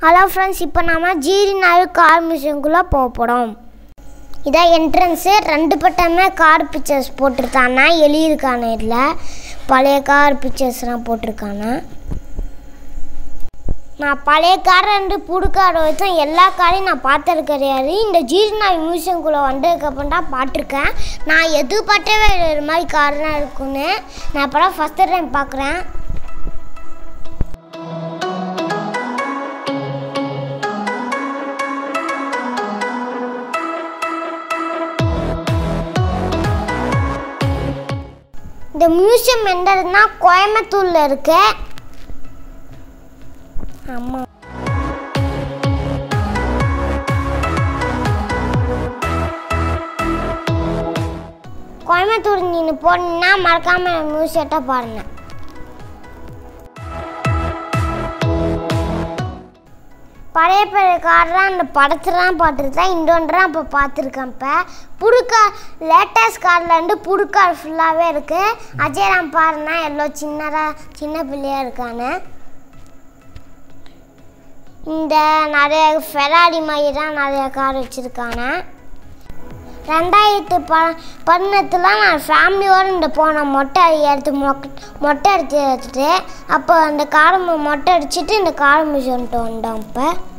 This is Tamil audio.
ஹலோ ஃப்ரெண்ட்ஸ் இப்போ நாம ஜீரி நாய் கார் மியூசியம்குள்ளே போக போகிறோம் இதான் என்ட்ரன்ஸு ரெண்டு பட்டமே கார் பிக்சர்ஸ் போட்டிருக்காங்க எழுதியிருக்கான இதில் பழைய கார் பிக்சர்ஸ்லாம் போட்டிருக்காங்க நான் பழைய கார் ரெண்டு புது கார் வரைக்கும் எல்லா காரையும் நான் பார்த்தது கிடையாது இந்த ஜீர்நாய் மியூசியம்குள்ளே வந்ததுக்கப்புறம் தான் பார்த்துருக்கேன் நான் எதிர்பார்த்தவே இல்லை இது மாதிரி கார்லாம் இருக்குன்னு நான் இப்போ தான் ஃபஸ்ட்டு டைம் பார்க்குறேன் இந்த மியூசியம் எந்த இருக்குன்னா கோயம்புத்தூரில் இருக்கு ஆமாம் கோயம்புத்தூர் நீங்கள் போனீங்கன்னா மறக்காம மியூசியத்தை பாருங்க பழைய பழைய கார்லாம் அந்த படத்துலாம் பார்த்துருக்கேன் இன்னொன்றாம் இப்போ பார்த்துருக்கேன் இப்போ புது கார் லேட்டஸ்ட் கார்லேருந்து புது கார் ஃபுல்லாகவே இருக்குது அஜயராம் பாருன்னா எவ்வளோ சின்னதாக சின்ன பிள்ளையாக இருக்கான்னு இந்த நிறைய ஃபெராரி மாதிரி தான் நிறைய கார் வச்சுருக்காங்க ரெண்டாயிரத்து ப பதினெட்டுல நான் ஃபேமிலியோடு இந்த போனேன் மொட்டை எடுத்து மொக் மொட்டை அடித்து எடுத்துட்டு அப்போ அந்த காரை மொ- மொட்டை அடிச்சுட்டு இந்த கார் மியூசியம்ட்டு வந்தோம் இப்போ